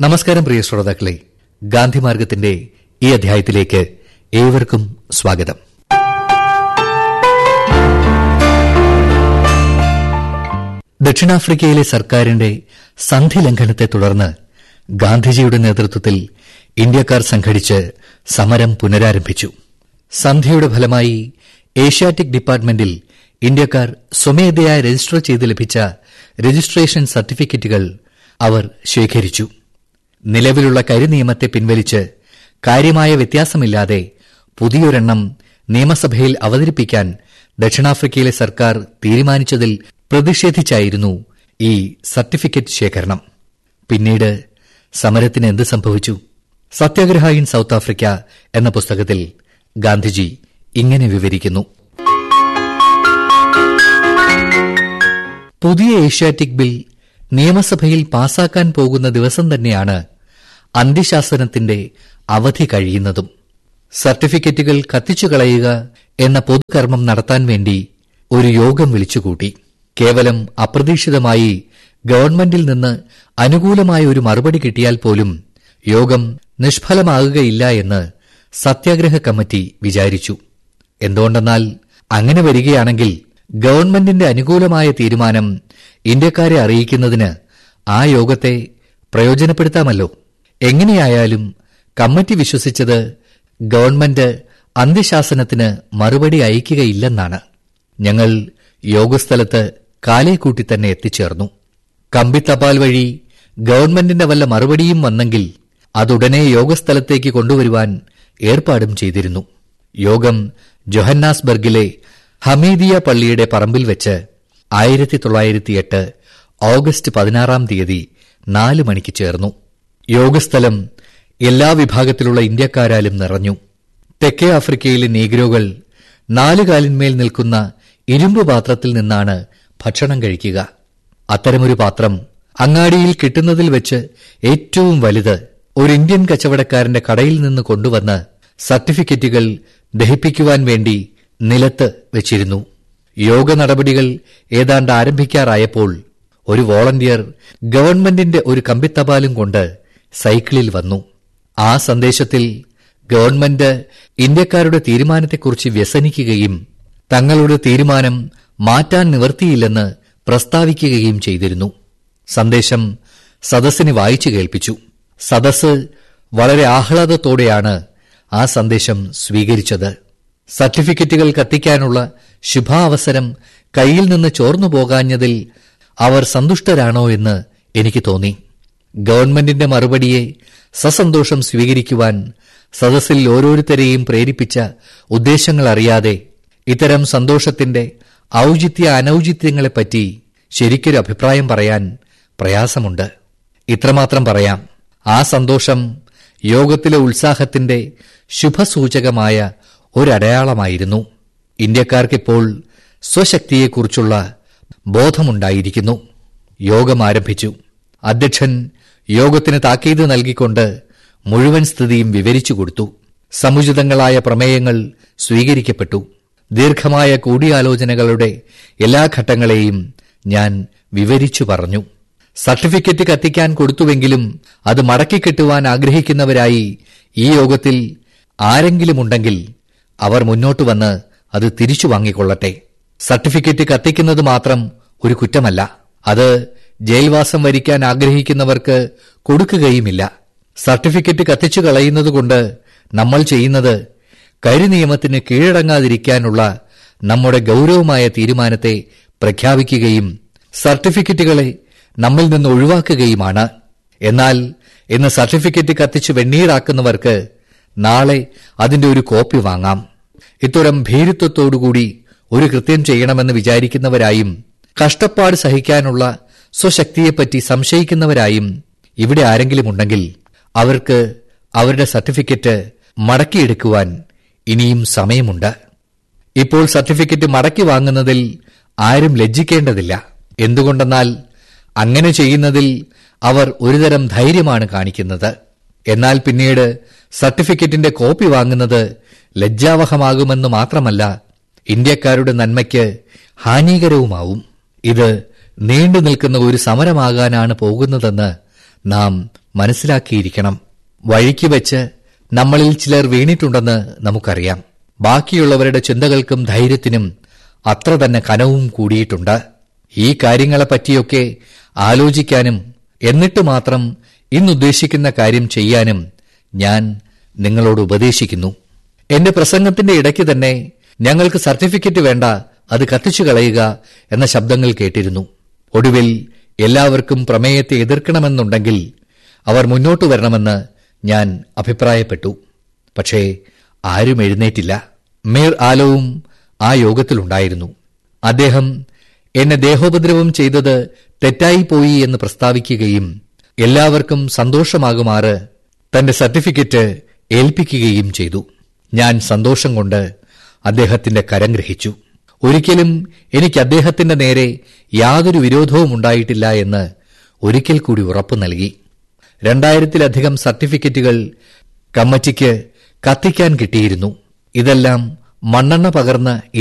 നമസ്കാരം പ്രിയ ശ്രോതാക്കളെ ഗാന്ധിമാർഗത്തിന്റെ ഈ അധ്യായത്തിലേക്ക് ഏവർക്കും സ്വാഗതം ദക്ഷിണാഫ്രിക്കയിലെ സർക്കാരിന്റെ സന്ധി ലംഘനത്തെ തുടർന്ന് ഗാന്ധിജിയുടെ നേതൃത്വത്തിൽ ഇന്ത്യക്കാർ സംഘടിച്ച് സമരം പുനരാരംഭിച്ചു സന്ധിയുടെ ഫലമായി ഏഷ്യാറ്റിക് ഡിപ്പാർട്ട്മെന്റിൽ ഇന്ത്യക്കാർ സ്വമേധയാ രജിസ്റ്റർ ചെയ്ത് ലഭിച്ച രജിസ്ട്രേഷൻ സർട്ടിഫിക്കറ്റുകൾ അവർ ശേഖരിച്ചു നിലവിലുള്ള കരിനിയമത്തെ പിൻവലിച്ച് കാര്യമായ വ്യത്യാസമില്ലാതെ പുതിയൊരെണ്ണം നിയമസഭയിൽ അവതരിപ്പിക്കാൻ ദക്ഷിണാഫ്രിക്കയിലെ സർക്കാർ തീരുമാനിച്ചതിൽ പ്രതിഷേധിച്ചായിരുന്നു ഈ സർട്ടിഫിക്കറ്റ് ശേഖരണം പിന്നീട് സമരത്തിന് എന്ത് സംഭവിച്ചു സത്യാഗ്രഹ ഇൻ സൌത്ത് ആഫ്രിക്ക എന്ന പുസ്തകത്തിൽ ഗാന്ധിജി ഇങ്ങനെ വിവരിക്കുന്നു പുതിയ ഏഷ്യാറ്റിക് ബിൽ നിയമസഭയിൽ പാസാക്കാൻ പോകുന്ന ദിവസം തന്നെയാണ് അന്ത്യശാസനത്തിന്റെ അവധി കഴിയുന്നതും സർട്ടിഫിക്കറ്റുകൾ കത്തിച്ചു കളയുക എന്ന പൊതുകർമ്മം നടത്താൻ വേണ്ടി ഒരു യോഗം വിളിച്ചുകൂട്ടി കേവലം അപ്രതീക്ഷിതമായി ഗവൺമെന്റിൽ നിന്ന് അനുകൂലമായ ഒരു മറുപടി കിട്ടിയാൽ പോലും യോഗം നിഷ്ഫലമാകുകയില്ല എന്ന് സത്യാഗ്രഹ കമ്മിറ്റി വിചാരിച്ചു എന്തുകൊണ്ടെന്നാൽ അങ്ങനെ വരികയാണെങ്കിൽ ഗവൺമെന്റിന്റെ അനുകൂലമായ തീരുമാനം ഇന്ത്യക്കാരെ അറിയിക്കുന്നതിന് ആ യോഗത്തെ പ്രയോജനപ്പെടുത്താമല്ലോ എങ്ങനെയായാലും കമ്മിറ്റി വിശ്വസിച്ചത് ഗവൺമെന്റ് അന്ത്യശാസനത്തിന് മറുപടി അയക്കുകയില്ലെന്നാണ് ഞങ്ങൾ യോഗസ്ഥലത്ത് കാലേ കൂട്ടി തന്നെ എത്തിച്ചേർന്നു കമ്പിത്തപാൽ വഴി ഗവൺമെന്റിന്റെ വല്ല മറുപടിയും വന്നെങ്കിൽ അതുടനെ യോഗസ്ഥലത്തേക്ക് കൊണ്ടുവരുവാൻ ഏർപ്പാടും ചെയ്തിരുന്നു യോഗം ജൊഹന്നാസ്ബർഗിലെ ഹമീദിയ പള്ളിയുടെ പറമ്പിൽ വെച്ച് ആയിരത്തി തൊള്ളായിരത്തി എട്ട് ഓഗസ്റ്റ് പതിനാറാം തീയതി നാല് മണിക്ക് ചേർന്നു യോഗസ്ഥലം എല്ലാ വിഭാഗത്തിലുള്ള ഇന്ത്യക്കാരാലും നിറഞ്ഞു തെക്കേ ആഫ്രിക്കയിലെ നീഗ്രോകൾ നാലുകാലിന്മേൽ നിൽക്കുന്ന ഇരുമ്പ് പാത്രത്തിൽ നിന്നാണ് ഭക്ഷണം കഴിക്കുക അത്തരമൊരു പാത്രം അങ്ങാടിയിൽ കിട്ടുന്നതിൽ വെച്ച് ഏറ്റവും വലുത് ഒരു ഇന്ത്യൻ കച്ചവടക്കാരന്റെ കടയിൽ നിന്ന് കൊണ്ടുവന്ന് സർട്ടിഫിക്കറ്റുകൾ ദഹിപ്പിക്കുവാൻ വേണ്ടി നിലത്ത് വെച്ചിരുന്നു യോഗ നടപടികൾ ഏതാണ്ട് ആരംഭിക്കാറായപ്പോൾ ഒരു വോളണ്ടിയർ ഗവൺമെന്റിന്റെ ഒരു കമ്പിത്തപാലും കൊണ്ട് സൈക്കിളിൽ വന്നു ആ സന്ദേശത്തിൽ ഗവൺമെന്റ് ഇന്ത്യക്കാരുടെ തീരുമാനത്തെക്കുറിച്ച് വ്യസനിക്കുകയും തങ്ങളുടെ തീരുമാനം മാറ്റാൻ നിവർത്തിയില്ലെന്ന് പ്രസ്താവിക്കുകയും ചെയ്തിരുന്നു സന്ദേശം സദസ്സിന് വായിച്ചു കേൾപ്പിച്ചു സദസ് വളരെ ആഹ്ലാദത്തോടെയാണ് ആ സന്ദേശം സ്വീകരിച്ചത് സർട്ടിഫിക്കറ്റുകൾ കത്തിക്കാനുള്ള ശുഭാവസരം കയ്യിൽ നിന്ന് ചോർന്നു പോകാഞ്ഞതിൽ അവർ സന്തുഷ്ടരാണോ എന്ന് എനിക്ക് തോന്നി ഗവൺമെന്റിന്റെ മറുപടിയെ സസന്തോഷം സ്വീകരിക്കുവാൻ സദസ്സിൽ ഓരോരുത്തരെയും പ്രേരിപ്പിച്ച ഉദ്ദേശങ്ങൾ അറിയാതെ ഇത്തരം സന്തോഷത്തിന്റെ ഔചിത്യ അനൌചിത്യങ്ങളെപ്പറ്റി ശരിക്കൊരു അഭിപ്രായം പറയാൻ പ്രയാസമുണ്ട് ഇത്രമാത്രം പറയാം ആ സന്തോഷം യോഗത്തിലെ ഉത്സാഹത്തിന്റെ ശുഭസൂചകമായ ഒരടയാളമായിരുന്നു ഇന്ത്യക്കാർക്കിപ്പോൾ സ്വശക്തിയെക്കുറിച്ചുള്ള ബോധമുണ്ടായിരിക്കുന്നു യോഗം ആരംഭിച്ചു അധ്യക്ഷൻ യോഗത്തിന് താക്കീത് നൽകിക്കൊണ്ട് മുഴുവൻ സ്ഥിതിയും വിവരിച്ചു കൊടുത്തു സമുചിതങ്ങളായ പ്രമേയങ്ങൾ സ്വീകരിക്കപ്പെട്ടു ദീർഘമായ കൂടിയാലോചനകളുടെ എല്ലാ ഘട്ടങ്ങളെയും ഞാൻ വിവരിച്ചു പറഞ്ഞു സർട്ടിഫിക്കറ്റ് കത്തിക്കാൻ കൊടുത്തുവെങ്കിലും അത് മടക്കിക്കിട്ടുവാൻ ആഗ്രഹിക്കുന്നവരായി ഈ യോഗത്തിൽ ആരെങ്കിലും ഉണ്ടെങ്കിൽ അവർ മുന്നോട്ട് വന്ന് അത് തിരിച്ചു വാങ്ങിക്കൊള്ളട്ടെ സർട്ടിഫിക്കറ്റ് കത്തിക്കുന്നത് മാത്രം ഒരു കുറ്റമല്ല അത് ജയിൽവാസം വരിക്കാൻ ആഗ്രഹിക്കുന്നവർക്ക് കൊടുക്കുകയുമില്ല സർട്ടിഫിക്കറ്റ് കത്തിച്ചു കളയുന്നതുകൊണ്ട് നമ്മൾ ചെയ്യുന്നത് കരിനിയമത്തിന് കീഴടങ്ങാതിരിക്കാനുള്ള നമ്മുടെ ഗൌരവമായ തീരുമാനത്തെ പ്രഖ്യാപിക്കുകയും സർട്ടിഫിക്കറ്റുകളെ നമ്മിൽ നിന്ന് ഒഴിവാക്കുകയുമാണ് എന്നാൽ ഇന്ന് സർട്ടിഫിക്കറ്റ് കത്തിച്ച് വെണ്ണീറാക്കുന്നവർക്ക് നാളെ അതിന്റെ ഒരു കോപ്പി വാങ്ങാം ഇത്തരം ഭീരുത്വത്തോടുകൂടി ഒരു കൃത്യം ചെയ്യണമെന്ന് വിചാരിക്കുന്നവരായും കഷ്ടപ്പാട് സഹിക്കാനുള്ള സ്വശക്തിയെപ്പറ്റി സംശയിക്കുന്നവരായും ഇവിടെ ആരെങ്കിലും ഉണ്ടെങ്കിൽ അവർക്ക് അവരുടെ സർട്ടിഫിക്കറ്റ് മടക്കിയെടുക്കുവാൻ ഇനിയും സമയമുണ്ട് ഇപ്പോൾ സർട്ടിഫിക്കറ്റ് മടക്കി വാങ്ങുന്നതിൽ ആരും ലജ്ജിക്കേണ്ടതില്ല എന്തുകൊണ്ടെന്നാൽ അങ്ങനെ ചെയ്യുന്നതിൽ അവർ ഒരുതരം ധൈര്യമാണ് കാണിക്കുന്നത് എന്നാൽ പിന്നീട് സർട്ടിഫിക്കറ്റിന്റെ കോപ്പി വാങ്ങുന്നത് ലജ്ജാവഹമാകുമെന്ന് മാത്രമല്ല ഇന്ത്യക്കാരുടെ നന്മയ്ക്ക് ഹാനികരവുമാവും ഇത് നീണ്ടു നിൽക്കുന്ന ഒരു സമരമാകാനാണ് പോകുന്നതെന്ന് നാം മനസ്സിലാക്കിയിരിക്കണം വഴിക്ക് വെച്ച് നമ്മളിൽ ചിലർ വീണിട്ടുണ്ടെന്ന് നമുക്കറിയാം ബാക്കിയുള്ളവരുടെ ചിന്തകൾക്കും ധൈര്യത്തിനും അത്ര തന്നെ കനവും കൂടിയിട്ടുണ്ട് ഈ കാര്യങ്ങളെപ്പറ്റിയൊക്കെ ആലോചിക്കാനും എന്നിട്ട് മാത്രം ഇന്നുദ്ദേശിക്കുന്ന കാര്യം ചെയ്യാനും ഞാൻ നിങ്ങളോട് ഉപദേശിക്കുന്നു എന്റെ പ്രസംഗത്തിന്റെ ഇടയ്ക്ക് തന്നെ ഞങ്ങൾക്ക് സർട്ടിഫിക്കറ്റ് വേണ്ട അത് കത്തിച്ചു കളയുക എന്ന ശബ്ദങ്ങൾ കേട്ടിരുന്നു ഒടുവിൽ എല്ലാവർക്കും പ്രമേയത്തെ എതിർക്കണമെന്നുണ്ടെങ്കിൽ അവർ മുന്നോട്ട് വരണമെന്ന് ഞാൻ അഭിപ്രായപ്പെട്ടു പക്ഷേ ആരും എഴുന്നേറ്റില്ല മീർ ആലവും ആ യോഗത്തിലുണ്ടായിരുന്നു അദ്ദേഹം എന്നെ ദേഹോപദ്രവം ചെയ്തത് തെറ്റായിപ്പോയി എന്ന് പ്രസ്താവിക്കുകയും എല്ലാവർക്കും സന്തോഷമാകുമാറ് തന്റെ സർട്ടിഫിക്കറ്റ് ഏൽപ്പിക്കുകയും ചെയ്തു ഞാൻ സന്തോഷം കൊണ്ട് അദ്ദേഹത്തിന്റെ കരം ഗ്രഹിച്ചു ഒരിക്കലും എനിക്ക് അദ്ദേഹത്തിന്റെ നേരെ യാതൊരു വിരോധവും ഉണ്ടായിട്ടില്ല എന്ന് ഒരിക്കൽ കൂടി ഉറപ്പു നൽകി രണ്ടായിരത്തിലധികം സർട്ടിഫിക്കറ്റുകൾ കമ്മിറ്റിക്ക് കത്തിക്കാൻ കിട്ടിയിരുന്നു ഇതെല്ലാം മണ്ണെണ്ണ പകർന്ന്